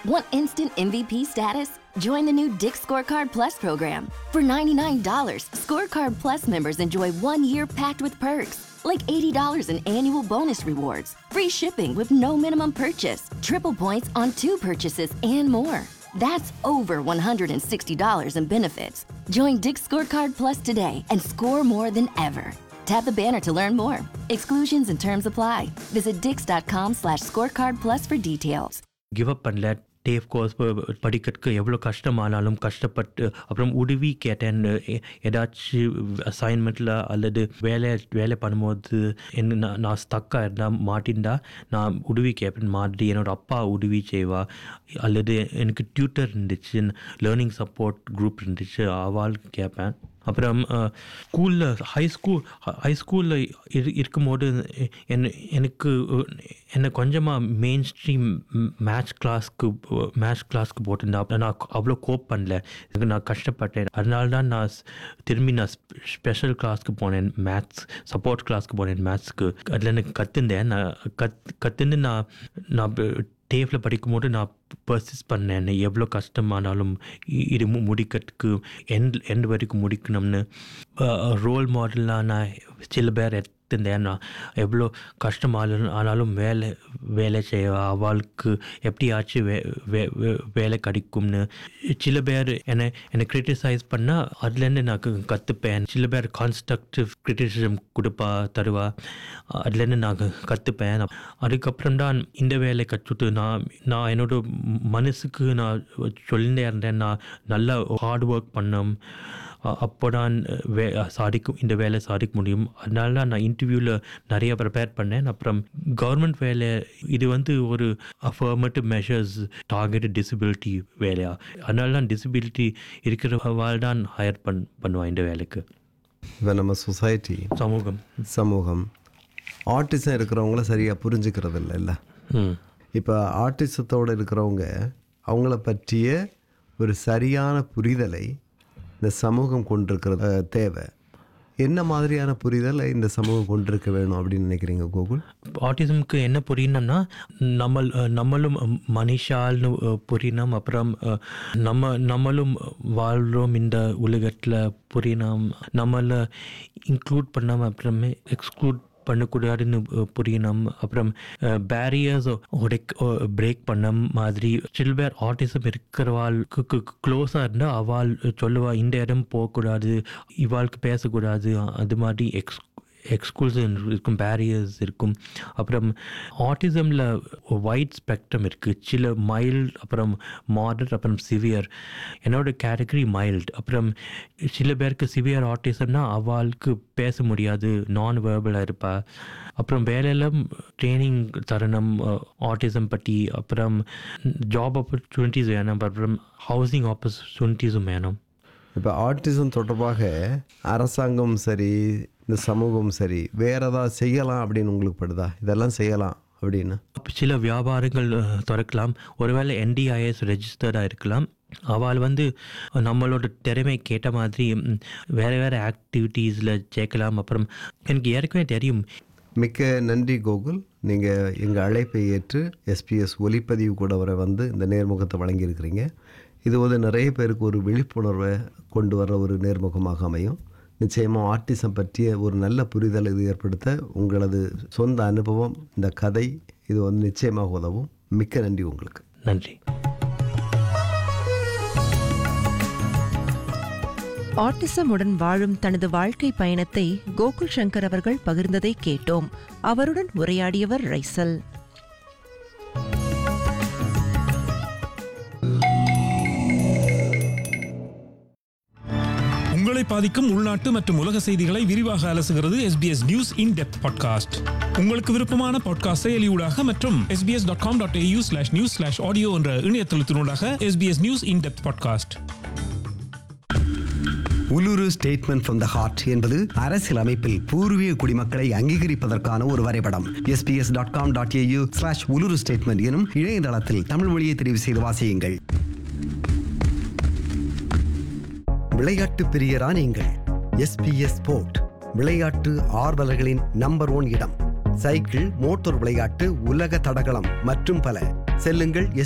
Want instant MVP status? Join the new Dick Scorecard Plus program. For $99, Scorecard Plus members enjoy one year packed with perks, like $80 in annual bonus rewards, free shipping with no minimum purchase, triple points on two purchases, and more. That's over $160 in benefits. Join Dick Scorecard Plus today and score more than ever. Tap the banner to learn more. Exclusions and terms apply. Visit dix.com slash scorecard plus for details. Give up பண்ணல TAFE course படிக்கிறதுக்கு எவ்வளோ கஷ்டமானாலும் கஷ்டப்பட்டு அப்புறம் உதவி கேட்டேன் எ- ஏதாச்சும் அசைன்மெண்ட்டில் அல்லது வேலை வேலை பண்ணும்போது என்ன நான் நான் ஸ்டக்காக இருந்தால் மாட்டின்டா நான் உதவி கேட்பேன் மாதிரி என்னோட அப்பா உதவி செய்வா அல்லது எனக்கு டியூட்டர் இருந்துச்சு லேர்னிங் சப்போர்ட் குரூப் இருந்துச்சு அவள் கேட்பேன் அப்புறம் ஸ்கூலில் ஹை ஸ்கூல் ஹை ஸ்கூலில் இரு இருக்கும்போது என் எனக்கு அஹ், என்னை கொஞ்சமாக மெயின் ஸ்ட்ரீம் மேத்ஸ் கிளாஸ்க்கு மேத்ஸ் கிளாஸ்க்கு போட்டிருந்தேன் நான் அவ்வளோ கோப் பண்ணல இதுக்கு நான் கஷ்டப்பட்டேன் அதனால தான் நான் ஸ்- திரும்பி நான் ஸ்பெஷல் கிளாஸ்க்கு போனேன் மேத்ஸ் சப்போர்ட் கிளாஸ்க்கு போனேன் மேத்ஸ்க்கு அதில் எனக்கு கற்றுந்தேன் நான் கத் கற்றுந்து நான் நான் டேஃபில் படிக்கும்போது நான் பர்சிஸ் பண்ணேன் எவ்வளோ கஷ்டமானாலும் இ- இது மு- முடிக்கிறதுக்கு எண்ட் எண்ட் வரைக்கும் முடிக்கணும்னு ரோல் மாடலாக நான் சில பேர் எடுத்திருந்தேன் நான் எவ்வளோ கஷ்டமானாலும் ஆனாலும் வேலை வேலை செய்ய அவளுக்கு எப்படியாச்சும் வே வே- வே- வேலை கிடைக்கும்னு சில பேர் என்னை என்னை கிரிட்டிசைஸ் பண்ணால் அதுலேருந்து நான் க- கற்றுப்பேன் சில பேர் கான்ஸ்ட்ரக்டிவ் கிரிட்டிசிசம் கொடுப்பா தருவா அதுலேருந்து நான் க- கற்றுப்பேன் அதுக்கப்புறம் தான் இந்த வேலை கற்றுட்டு நான் நான் என்னோட மனசுக்கு நான் சொல்லிட்டே இருந்தேன் நான் நல்லா ஹார்ட் ஒர்க் பண்ணோம் அப்போ தான் வே சாதிக்கும் இந்த வேலை சாதிக்க முடியும் அதனால தான் நான் இன்டர்வியூவில் நிறைய ப்ரிப்பேர் பண்ணேன் அப்புறம் கவர்மெண்ட் வேலை இது வந்து ஒரு அஃபர்மேட்டிவ் மெஷர்ஸ் டார்கெட் டிசபிலிட்டி வேலையா அதனால தான் டிசபிலிட்டி இருக்கிறவாள் தான் ஹையர் பண் பண்ணுவான் இந்த வேலைக்கு இப்போ நம்ம சொசைட்டி சமூகம் சமூகம் ஆர்டிசம் இருக்கிறவங்கள சரியாக புரிஞ்சுக்கிறது இல்லைல்ல ம் இப்போ ஆர்டிசத்தோடு இருக்கிறவங்க அவங்கள பற்றிய ஒரு சரியான புரிதலை இந்த சமூகம் கொண்டிருக்கிறது அஹ், தேவை என்ன மாதிரியான புரிதலை இந்த சமூகம் கொண்டிருக்க வேணும் அப்படின்னு நினைக்கிறீங்க கோகுல் ஆட்டிசம்க்கு என்ன புரியணும்னா நம்ம நம்மளும் மனுஷால்னு புரியணும் அப்புறம் அஹ், நம்ம நம்மளும் வாழ்கிறோம் இந்த உலகத்தில் புரியணும் நம்மளை இன்க்ளூட் பண்ணாமல் அப்புறமே எக்ஸ்க்ளூட் பண்ணக்கூடாதுன்னு அஹ், புரியணும் அப்புறம் பேரியர்ஸ் உடைக் பிரேக் பண்ண மாதிரி சில பேர் ஆட்டிசம் இருக்கிறவாளுக்கு க்ளோஸாக இருந்தால் அவள் சொல்லுவா இந்த இடம் போகக்கூடாது இவாளுக்கு பேசக்கூடாது அது மாதிரி எக்ஸ் எக்ஸ்கூல்ஸ் இருக்கும் பேரியர்ஸ் இருக்கும் அப்புறம் ஆட்டிசமில் வைட் ஸ்பெக்ட்ரம் இருக்குது சில மைல்டு அப்புறம் மாடரேட் அப்புறம் சிவியர் என்னோட கேட்டகரி மைல்டு அப்புறம் சில பேருக்கு சிவியர் ஆட்டிசம்னா அவளுக்கு பேச முடியாது நான் வேர்பலாக இருப்பா அப்புறம் வேலையில் ட்ரைனிங் தரணும் ஆட்டிசம் பற்றி அப்புறம் ஜாப் ஆப்பர்ச்சுனிட்டிஸ் வேணும் அப்புறம் ஹவுசிங் ஆப்பர்ச்சுனிட்டிஸும் வேணும் இப்போ ஆர்டிசம் தொடர்பாக அரசாங்கம் சரி இந்த சமூகம் சரி வேற ஏதாவது செய்யலாம் அப்படின்னு உங்களுக்கு படுதா இதெல்லாம் செய்யலாம் அப்படின்னு சில வியாபாரங்கள் அஹ், திறக்கலாம் ஒருவேளை என்டிஐஎஸ் ரெஜிஸ்டர்டாக இருக்கலாம் அவள் வந்து நம்மளோட திறமை கேட்ட மாதிரி ம், வேறு வேறு ஆக்டிவிட்டீஸில் சேர்க்கலாம் அப்புறம் எனக்கு ஏற்கனவே தெரியும் மிக்க நன்றி கோகுல் நீங்கள் எங்கள் அழைப்பை ஏற்று எஸ்பிஎஸ் ஒலிப்பதிவு கூட வர வந்து இந்த நேர்முகத்தை வழங்கியிருக்கிறீங்க இது வந்து நிறைய பேருக்கு ஒரு விழிப்புணர்வை கொண்டு வர ஒரு நேர்முகமாக அமையும் நிச்சயமாக ஆர்டிசம் பற்றிய ஒரு நல்ல புரிதல் இது ஏற்படுத்த உங்களது சொந்த அனுபவம் இந்த கதை இது வந்து நிச்சயமாக உதவும் மிக்க நன்றி உங்களுக்கு நன்றி ஆட்டிசமுடன் வாழும் தனது வாழ்க்கை பயணத்தை கோகுல் சங்கர் அவர்கள் பகிர்ந்ததை கேட்டோம் அவருடன் உரையாடியவர் ரைசல் உங்களை பாதிக்கும் உள்நாட்டு மற்றும் உலக செய்திகளை விரிவாக அலசுகிறது SBS news in depth podcast உங்களுக்கு விருப்பமான பாட்காஸ்ட் செயலியூடாக மற்றும் sbs.com.au dot com dot AU slash news slash audio என்ற இணையதளத்தினூடாக SBS news in depth podcast Uluru statement from the heart என்பது அரசியல் அமைப்பில் பூர்வீக குடிமக்களை அங்கீகரிப்பதற்கான ஒரு வரைபடம் SBS dot com dot AU slash Uluru statement எனும் இணையதளத்தில் தமிழ் மொழியை தெரிவு செய்து வாசியுங்கள் விளையாட்டு பிரியரா நீங்கள் எஸ்பிஎஸ் ஸ்போர்ட் விளையாட்டு ஆர்வலர்களின் நம்பர் ஒன் இடம் சைக்கிள் மோட்டார் விளையாட்டு உலக தடகளம் மற்றும் பல செல்லுங்கள்